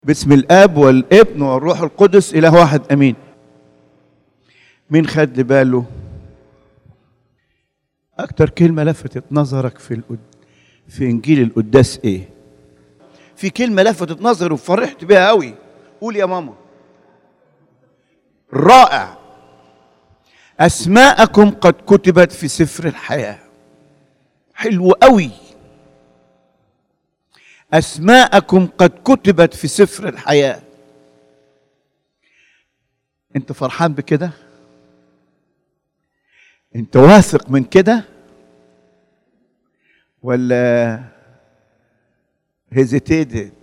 باسم الاب والابن والروح القدس اله واحد امين مين خد باله اكتر كلمه لفتت نظرك في القد... في انجيل القداس ايه في كلمه لفتت نظري وفرحت بيها قوي قول يا ماما رائع اسماءكم قد كتبت في سفر الحياه حلو قوي اسماءكم قد كتبت في سفر الحياه انت فرحان بكده انت واثق من كده ولا هيزيتيتد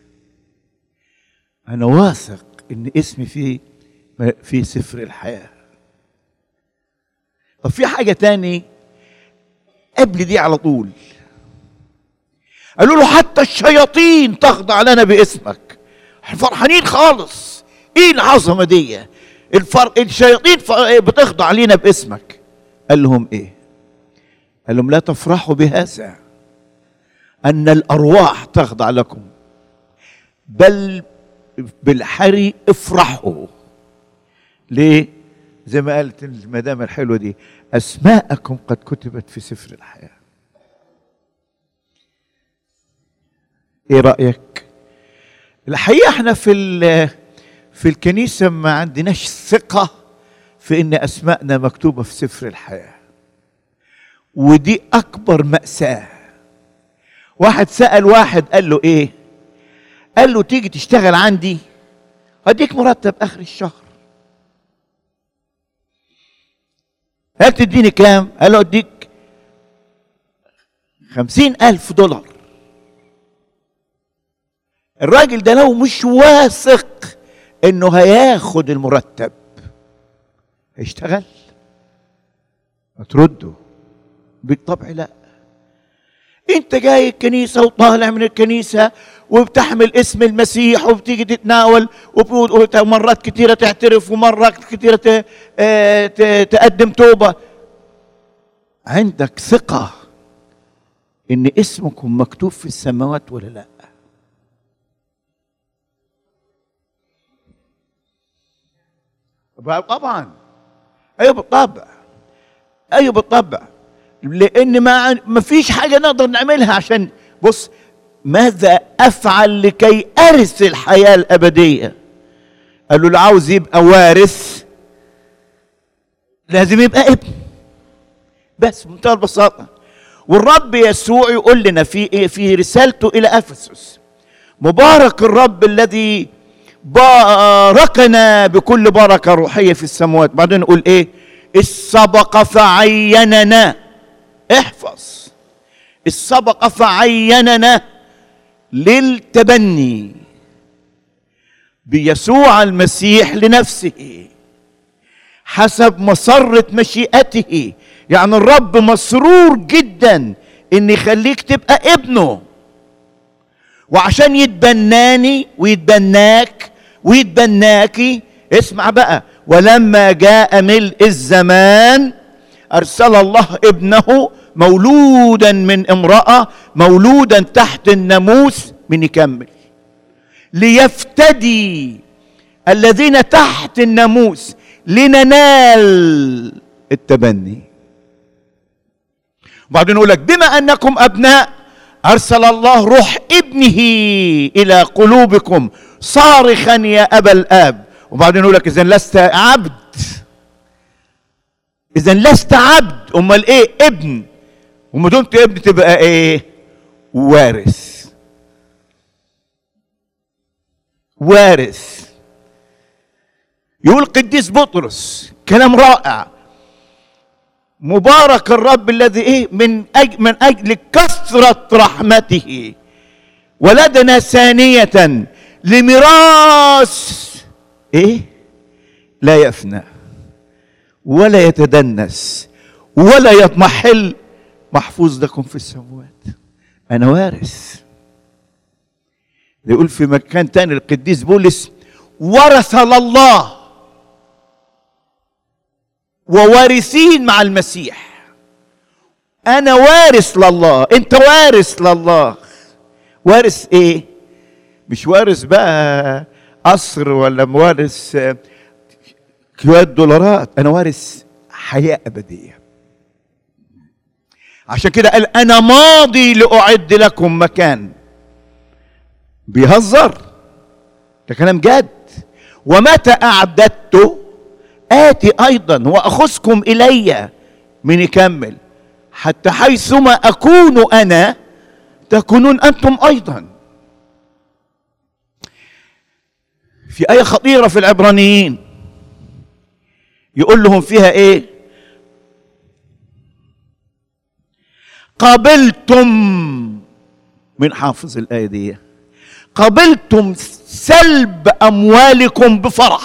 انا واثق ان اسمي في في سفر الحياه طب في حاجه تاني قبل دي على طول قالوا له حتى الشياطين تخضع لنا باسمك فرحانين خالص ايه العظمه دي الفرق الشياطين بتخضع لنا باسمك قال لهم ايه قال لهم لا تفرحوا بهذا ان الارواح تخضع لكم بل بالحري افرحوا ليه زي ما قالت المدام الحلوه دي اسماءكم قد كتبت في سفر الحياه ايه رايك الحقيقه احنا في في الكنيسه ما عندناش ثقه في ان اسماءنا مكتوبه في سفر الحياه ودي اكبر ماساه واحد سال واحد قال له ايه قال له تيجي تشتغل عندي هديك مرتب اخر الشهر قال تديني كام قال له اديك خمسين الف دولار الراجل ده لو مش واثق انه هياخد المرتب هيشتغل هترده بالطبع لا انت جاي الكنيسة وطالع من الكنيسة وبتحمل اسم المسيح وبتيجي تتناول ومرات كثيرة تعترف ومرات كثيرة تقدم توبة عندك ثقة ان اسمكم مكتوب في السماوات ولا لا طبعا ايوه بالطبع ايوه بالطبع لان ما ما فيش حاجه نقدر نعملها عشان بص ماذا افعل لكي ارث الحياه الابديه قال له اللي عاوز يبقى وارث لازم يبقى ابن بس بمنتهى البساطه والرب يسوع يقول لنا في في رسالته الى افسس مبارك الرب الذي باركنا بكل بركه روحيه في السماوات بعدين نقول ايه السبق فعيننا احفظ السبق فعيننا للتبني بيسوع المسيح لنفسه حسب مسرة مشيئته يعني الرب مسرور جدا ان يخليك تبقى ابنه وعشان يتبناني ويتبناك ويتبناكي اسمع بقى ولما جاء ملء الزمان ارسل الله ابنه مولودا من امراه مولودا تحت الناموس من يكمل ليفتدي الذين تحت الناموس لننال التبني وبعدين يقول لك بما انكم ابناء ارسل الله روح ابنه الى قلوبكم صارخا يا ابا الاب وبعدين يقول لك اذا لست عبد اذا لست عبد امال ايه ابن وما دمت ابن تبقى ايه وارث وارث يقول قديس بطرس كلام رائع مبارك الرب الذي ايه من أجل من اجل كثره رحمته ولدنا ثانيه لميراث ايه لا يفنى ولا يتدنس ولا يضمحل محفوظ لكم في السماوات انا وارث يقول في مكان تاني القديس بولس ورث لله ووارثين مع المسيح انا وارث لله انت وارث لله وارث ايه مش وارث بقى قصر ولا موارث آه، شوية دولارات أنا وارث حياة أبدية عشان كده قال أنا ماضي لأعد لكم مكان بيهزر ده كلام جد ومتى أعددت آتي أيضا وأخذكم إلي من يكمل حتى حيثما أكون أنا تكونون أنتم أيضا في آية خطيرة في العبرانيين يقول لهم فيها إيه قبلتم من حافظ الآية دي قبلتم سلب أموالكم بفرح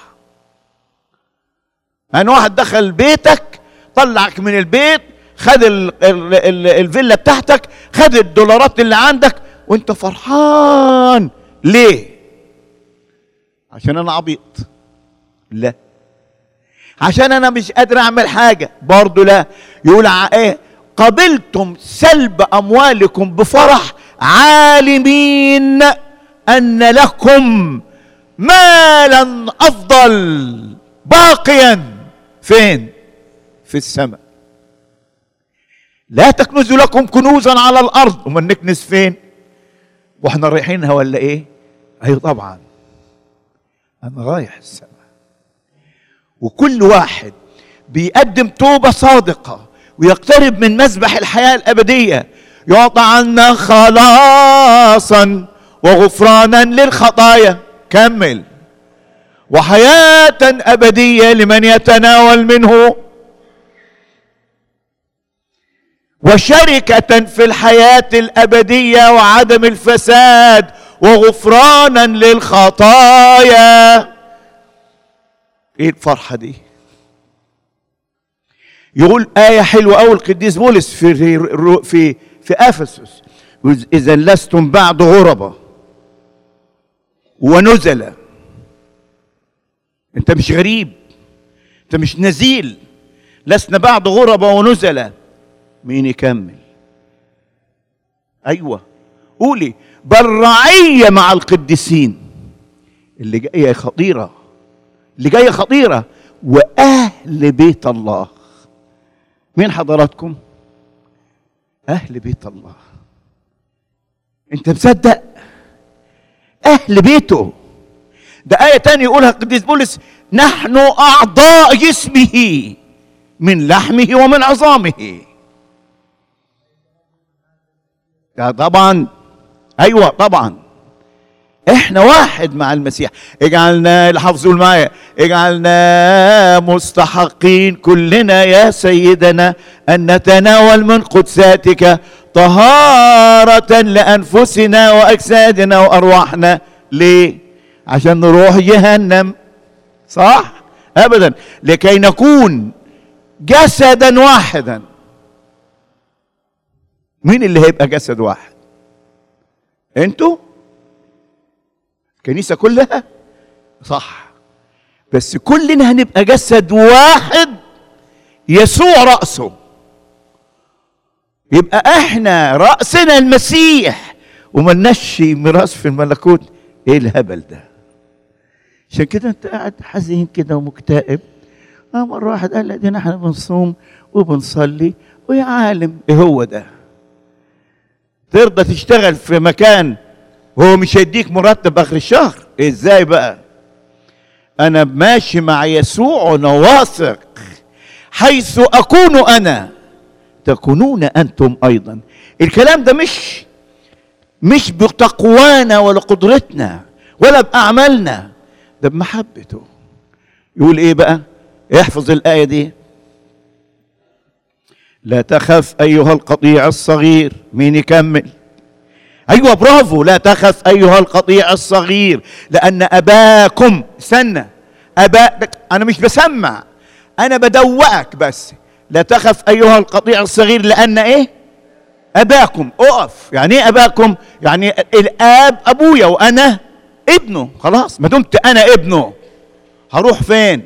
يعني واحد دخل بيتك طلعك من البيت خد ال ال ال الفيلا بتاعتك خد الدولارات اللي عندك وانت فرحان ليه عشان انا عبيط لا عشان انا مش قادر اعمل حاجه برضه لا يقول ع- ايه قبلتم سلب اموالكم بفرح عالمين ان لكم مالا افضل باقيا فين في السماء لا تكنزوا لكم كنوزا على الارض وما نكنز فين واحنا رايحينها ولا ايه ايوه طبعا انا رايح السماء وكل واحد بيقدم توبه صادقه ويقترب من مذبح الحياه الابديه يعطى عنا خلاصا وغفرانا للخطايا كمل وحياه ابديه لمن يتناول منه وشركة في الحياة الأبدية وعدم الفساد وغفرانا للخطايا ايه الفرحة دي يقول آية حلوة أوي القديس بولس في في في, في أفسس يقول إذا لستم بعد غربة ونزلة أنت مش غريب أنت مش نزيل لسنا بعد غربة ونزلة مين يكمل ايوه قولي بل رعيه مع القديسين اللي جايه خطيره اللي جايه خطيره واهل بيت الله مين حضراتكم اهل بيت الله انت مصدق اهل بيته ده آية تانية يقولها القديس بولس نحن أعضاء جسمه من لحمه ومن عظامه ده طبعا ايوه طبعا احنا واحد مع المسيح اجعلنا اللي حافظوا معايا اجعلنا مستحقين كلنا يا سيدنا ان نتناول من قدساتك طهارة لأنفسنا وأجسادنا وأرواحنا ليه؟ عشان نروح جهنم صح؟ أبدا لكي نكون جسدا واحدا مين اللي هيبقى جسد واحد انتوا الكنيسة كلها صح بس كلنا هنبقى جسد واحد يسوع رأسه يبقى احنا رأسنا المسيح وملناش ميراث في الملكوت ايه الهبل ده عشان كده انت قاعد حزين كده ومكتئب اه مرة واحد قال لك احنا بنصوم وبنصلي ويا عالم ايه هو ده ترضى تشتغل في مكان وهو مش هيديك مرتب اخر الشهر ازاي بقى انا ماشي مع يسوع وانا واثق حيث اكون انا تكونون انتم ايضا الكلام ده مش مش بتقوانا ولا قدرتنا ولا باعمالنا ده بمحبته يقول ايه بقى احفظ الايه دي لا تخف ايها القطيع الصغير مين يكمل ايوه برافو لا تخف ايها القطيع الصغير لان اباكم استنى ابا انا مش بسمع انا بدوقك بس لا تخف ايها القطيع الصغير لان ايه اباكم اقف يعني ايه اباكم يعني الاب ابويا وانا ابنه خلاص ما دمت انا ابنه هروح فين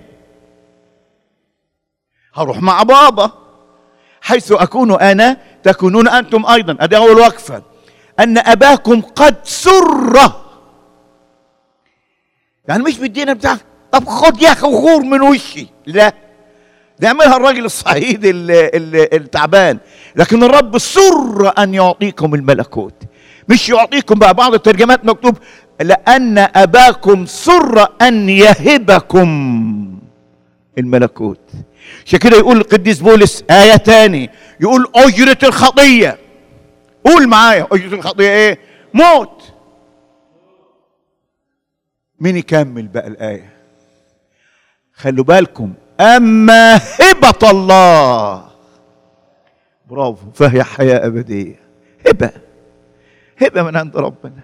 هروح مع بابا حيث اكون انا تكونون انتم ايضا ادي اول وقفه ان اباكم قد سر يعني مش بيدينا بتاع طب خد يا اخي غور من وشي لا ده يعملها الراجل الصعيد ال- ال- التعبان لكن الرب سر ان يعطيكم الملكوت مش يعطيكم بقى بعض الترجمات مكتوب لان اباكم سر ان يهبكم الملكوت عشان كده يقول القديس بولس آية تاني يقول أجرة الخطية قول معايا أجرة الخطية إيه؟ موت مين يكمل بقى الآية؟ خلوا بالكم أما هبة الله برافو فهي حياة أبدية هبة هبة من عند ربنا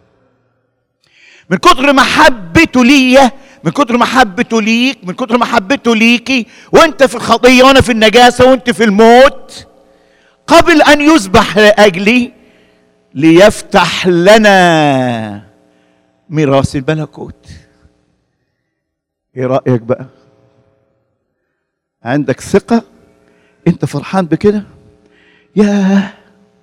من كتر محبته ليا من كتر محبته ليك من كتر محبته ليكي وانت في الخطيه وانا في النجاسه وانت في الموت قبل ان يذبح لاجلي ليفتح لنا ميراث الملكوت ايه رايك بقى عندك ثقه انت فرحان بكده ياه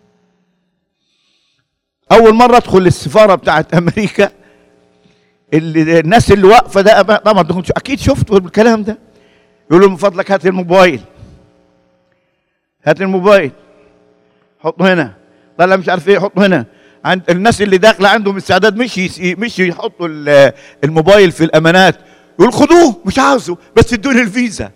اول مره ادخل السفاره بتاعت امريكا اللي الناس اللي واقفه ده طبعا انتوا اكيد شفتوا الكلام ده يقولوا من فضلك هات الموبايل هات الموبايل حطه هنا طلع مش عارف ايه حطه هنا عند الناس اللي داخله عندهم استعداد مش يس- مش يحطوا ال- الموبايل في الامانات يقول خدوه مش عاوزه بس ادوني الفيزا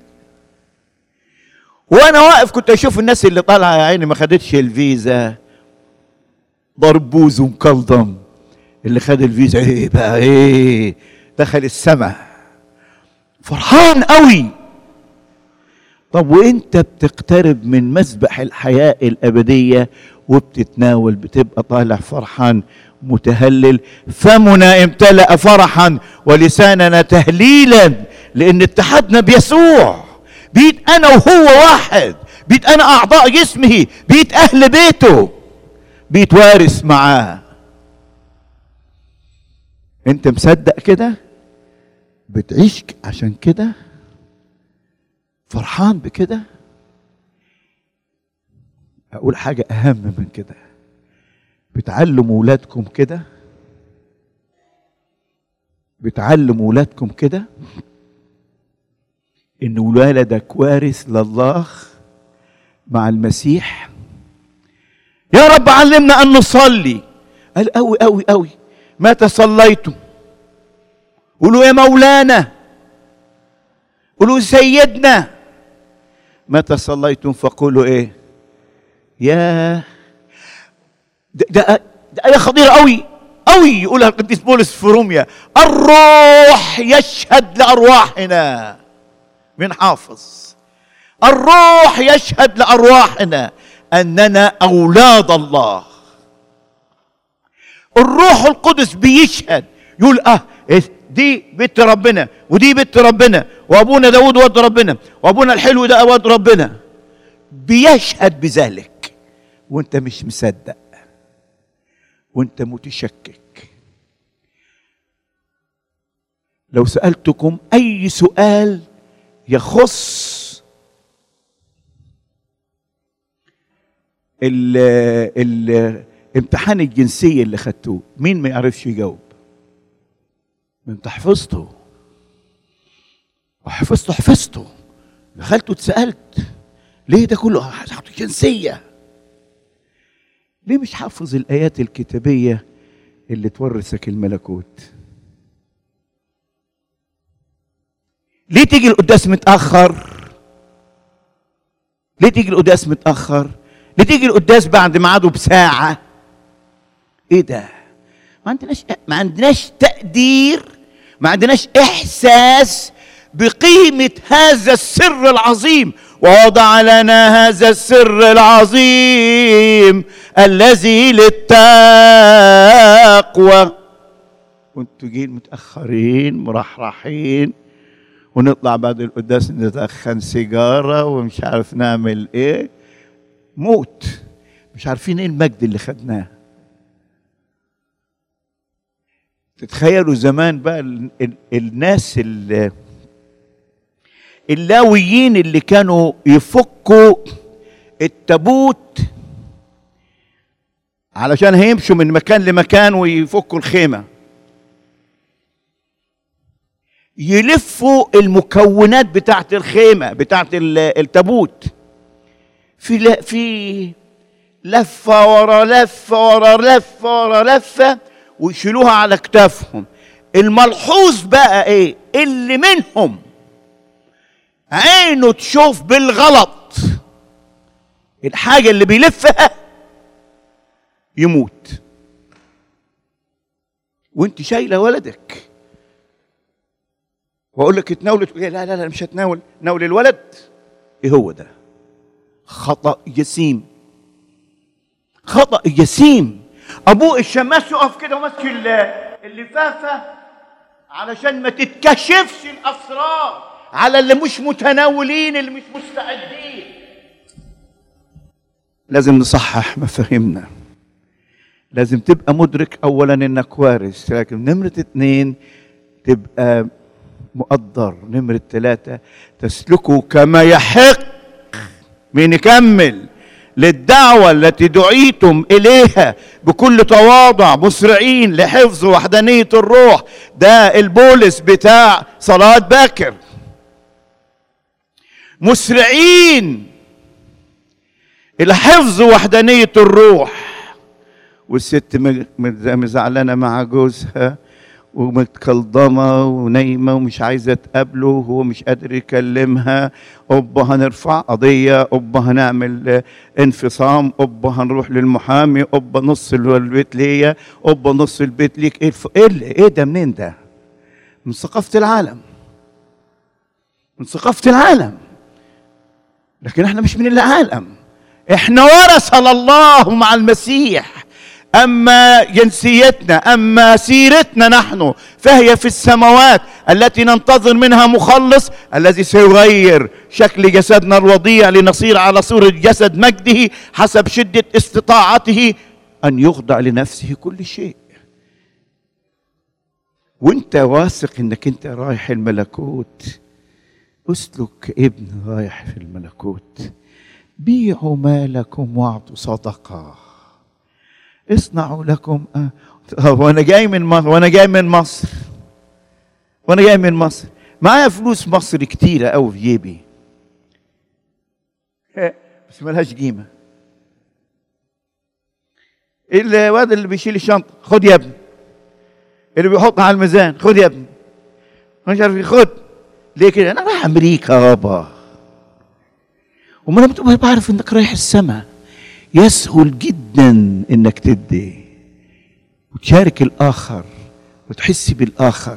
وانا واقف كنت اشوف الناس اللي طالعه يا عيني ما خدتش الفيزا ضربوز ومكلضم اللي خد الفيزا ايه بقى ايه دخل السماء فرحان قوي طب وانت بتقترب من مسبح الحياة الأبدية وبتتناول بتبقى طالع فرحان متهلل فمنا امتلأ فرحا ولساننا تهليلا لأن اتحدنا بيسوع بيت أنا وهو واحد بيت أنا أعضاء جسمه بيت أهل بيته بيتوارث معاه انت مصدق كده بتعيش عشان كده فرحان بكده اقول حاجه اهم من كده بتعلموا ولادكم كده بتعلموا ولادكم كده ان ولادك وارث لله مع المسيح يا رب علمنا ان نصلي قال قوي قوي قوي متى صليتم قولوا يا مولانا قولوا سيدنا متى صليتم فقولوا ايه يا ده, ده, ده آية خطيرة قوي قوي يقولها القديس بولس في روميا الروح يشهد لأرواحنا من حافظ الروح يشهد لأرواحنا أننا أولاد الله الروح القدس بيشهد يقول اه إيه دي بنت ربنا ودي بنت ربنا وابونا داود ود ربنا وابونا الحلو ده ود ربنا بيشهد بذلك وانت مش مصدق وانت متشكك لو سالتكم اي سؤال يخص ال ال امتحان الجنسية اللي خدتوه مين ما يعرفش يجاوب ما انت حفظته وحفظته حفظته دخلت واتسألت ليه ده كله حفظت جنسية ليه مش حافظ الآيات الكتابية اللي تورثك الملكوت ليه تيجي القداس متأخر ليه تيجي القداس متأخر ليه تيجي القداس بعد ميعاده بساعة ايه ده ما عندناش ما عندناش تقدير ما عندناش احساس بقيمة هذا السر العظيم ووضع لنا هذا السر العظيم الذي للتقوى وانتوا جايين متأخرين مرحرحين ونطلع بعد القداس ندخن سيجارة ومش عارف نعمل ايه موت مش عارفين ايه المجد اللي خدناه تتخيلوا زمان بقى ال ال الناس ال اللاويين اللي كانوا يفكوا التابوت علشان هيمشوا من مكان لمكان ويفكوا الخيمه يلفوا المكونات بتاعت الخيمه بتاعت التابوت في في لفه ورا لفه ورا لفه ورا لفه ويشيلوها على كتافهم الملحوظ بقى ايه اللي منهم عينه تشوف بالغلط الحاجه اللي بيلفها يموت وانت شايله ولدك واقول لك اتناول لا لا لا مش هتناول ناول الولد ايه هو ده خطا جسيم خطا جسيم ابوه الشماس يقف كده وماسك اللفافه علشان ما تتكشفش الاسرار على اللي مش متناولين اللي مش مستعدين لازم نصحح مفاهيمنا لازم تبقى مدرك اولا انك وارث لكن نمرة اتنين تبقى مقدر نمرة ثلاثة تسلكه كما يحق مين يكمل للدعوة التي دعيتم إليها بكل تواضع مسرعين لحفظ وحدانية الروح ده البولس بتاع صلاة باكر مسرعين إلى حفظ وحدانية الروح والست مزعلانة مع جوزها ومتكلضمة ونايمة ومش عايزة تقابله وهو مش قادر يكلمها أوبا هنرفع قضية أوبا هنعمل انفصام أوبا هنروح للمحامي أوبا نص البيت ليا أوبا نص البيت ليك إيه الف... إيه, إيه ده منين ده؟ من ثقافة العالم من ثقافة العالم لكن احنا مش من العالم احنا ورثة الله مع المسيح اما جنسيتنا اما سيرتنا نحن فهي في السماوات التي ننتظر منها مخلص الذي سيغير شكل جسدنا الوضيع لنصير على صوره جسد مجده حسب شده استطاعته ان يخضع لنفسه كل شيء وانت واثق انك انت رايح الملكوت اسلك ابن رايح في الملكوت بيعوا مالكم واعطوا صدقه اصنعوا لكم أه. وانا جاي من مصر وانا جاي من مصر وانا جاي من مصر معايا فلوس مصر كتيره قوي في جيبي بس ملهاش قيمه الواد اللي بيشيل الشنطه خد يا ابني اللي بيحطها على الميزان خد يا ابني مش عارف خد ليه كده انا رايح امريكا يابا وما انا بتبقى بعرف انك رايح السماء يسهل جدا انك تدي وتشارك الاخر وتحس بالاخر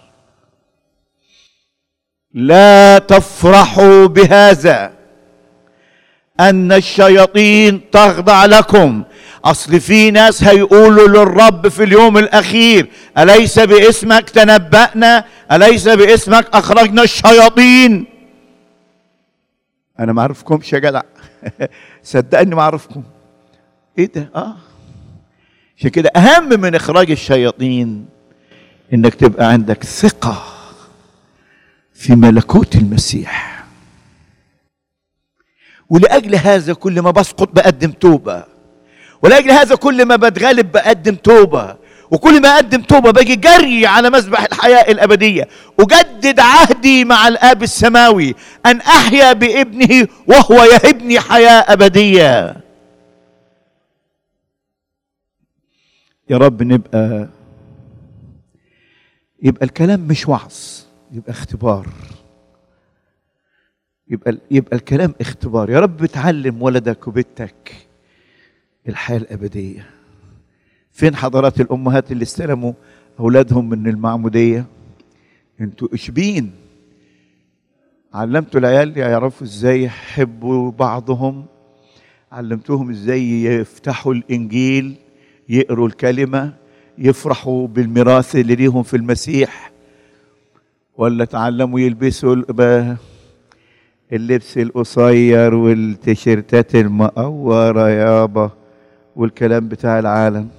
لا تفرحوا بهذا ان الشياطين تخضع لكم اصل في ناس هيقولوا للرب في اليوم الاخير اليس باسمك تنبأنا اليس باسمك اخرجنا الشياطين انا ما اعرفكمش يا جدع صدقني ما اعرفكم ايه ده اه عشان كده اهم من اخراج الشياطين انك تبقى عندك ثقه في ملكوت المسيح ولاجل هذا كل ما بسقط بقدم توبه ولاجل هذا كل ما بتغلب بقدم توبه وكل ما اقدم توبه باجي جري على مذبح الحياه الابديه اجدد عهدي مع الاب السماوي ان احيا بابنه وهو يهبني حياه ابديه يا رب نبقى يبقى الكلام مش وعظ يبقى اختبار يبقى يبقى الكلام اختبار يا رب تعلم ولدك وبنتك الحياه الابديه فين حضرات الامهات اللي استلموا اولادهم من المعموديه انتوا اشبين علمتوا العيال يعرفوا ازاي يحبوا بعضهم علمتوهم ازاي يفتحوا الانجيل يقروا الكلمه يفرحوا بالميراث اللي ليهم في المسيح ولا تعلموا يلبسوا اللبس القصير والتيشيرتات المقورة يابا والكلام بتاع العالم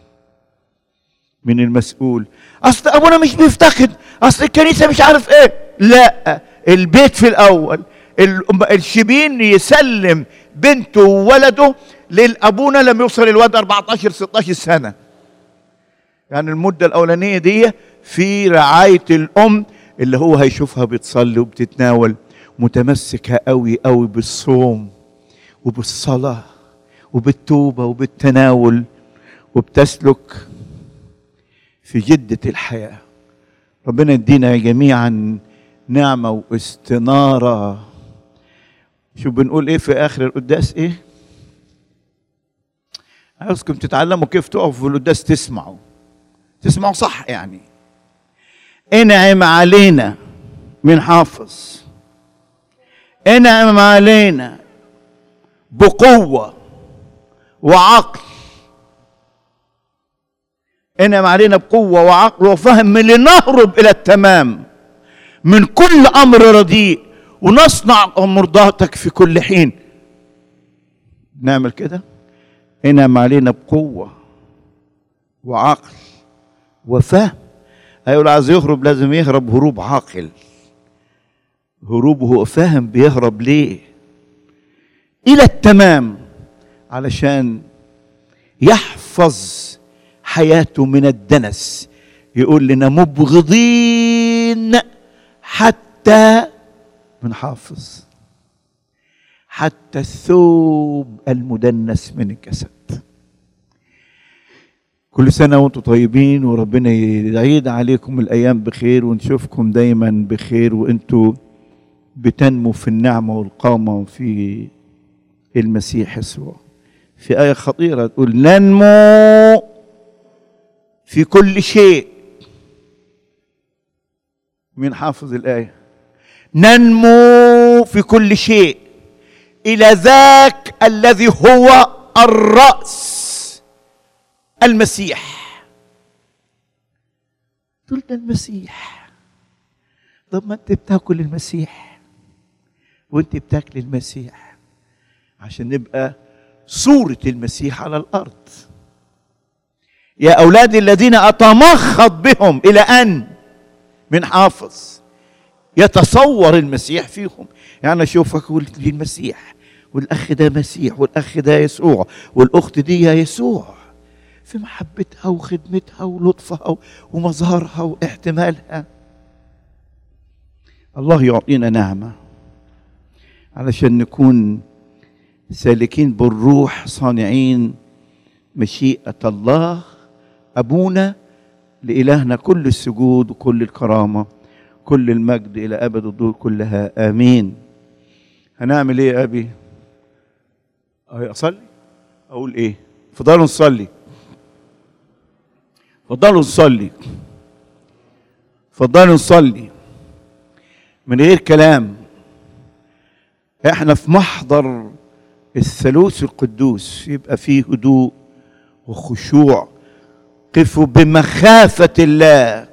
من المسؤول اصل ابونا مش بيفتقد اصل الكنيسه مش عارف ايه لا البيت في الاول الشبين يسلم بنته وولده للابونا لما يوصل الواد 14 16 سنه يعني المده الاولانيه دي في رعايه الام اللي هو هيشوفها بتصلي وبتتناول متمسكة قوي قوي بالصوم وبالصلاة وبالتوبة وبالتناول وبتسلك في جدة الحياة ربنا يدينا جميعا نعمة واستنارة شو بنقول ايه في اخر القداس ايه عاوزكم تتعلموا كيف تقفوا في القداس تسمعوا تسمعوا صح يعني انعم علينا من حافظ انعم علينا بقوة وعقل انعم علينا بقوة وعقل وفهم لنهرب إلى التمام من كل أمر رديء ونصنع مرضاتك في كل حين نعمل كده انعم علينا بقوة وعقل وفهم أيوة عايز يهرب لازم يهرب هروب عاقل هروب هو فاهم بيهرب ليه إلى التمام علشان يحفظ حياته من الدنس يقول لنا مبغضين حتى بنحافظ حتى الثوب المدنس من الجسد كل سنة وانتم طيبين وربنا يعيد عليكم الأيام بخير ونشوفكم دايما بخير وانتم بتنمو في النعمة والقامة في المسيح يسوع في آية خطيرة تقول ننمو في كل شيء مين حافظ الآية ننمو في كل شيء إلى ذاك الذي هو الرأس المسيح تقول ده المسيح طب ما انت بتاكل المسيح وانت بتاكل المسيح عشان نبقى صورة المسيح على الأرض يا أولادي الذين أتمخض بهم إلى أن من حافظ يتصور المسيح فيهم يعني أشوفك أقول دي المسيح والأخ ده مسيح والأخ ده يسوع والأخت دي يسوع في محبتها وخدمتها ولطفها ومظهرها واحتمالها الله يعطينا نعمة علشان نكون سالكين بالروح صانعين مشيئة الله أبونا لإلهنا كل السجود وكل الكرامة كل المجد إلى أبد الدور كلها آمين هنعمل إيه يا أبي؟ أصلي؟ أقول إيه؟ فضلوا نصلي فضلوا نصلي فضلوا نصلي من غير كلام احنا في محضر الثالوث القدوس يبقى فيه هدوء وخشوع قفوا بمخافة الله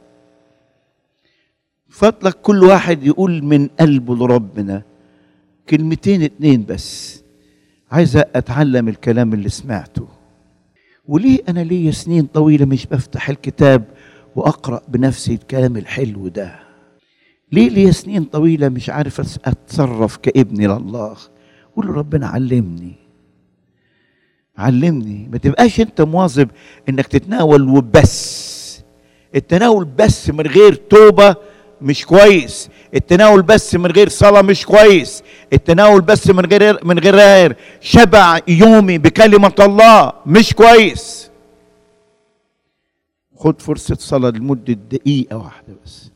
فضلك كل واحد يقول من قلبه لربنا كلمتين اتنين بس عايز اتعلم الكلام اللي سمعته وليه انا ليا سنين طويله مش بفتح الكتاب واقرا بنفسي الكلام الحلو ده ليه ليا سنين طويله مش عارف اتصرف كابن لله قول له ربنا علمني علمني ما تبقاش انت مواظب انك تتناول وبس التناول بس من غير توبه مش كويس التناول بس من غير صلاه مش كويس التناول بس من غير من غير شبع يومي بكلمه الله مش كويس خد فرصه صلاه لمده دقيقه واحده بس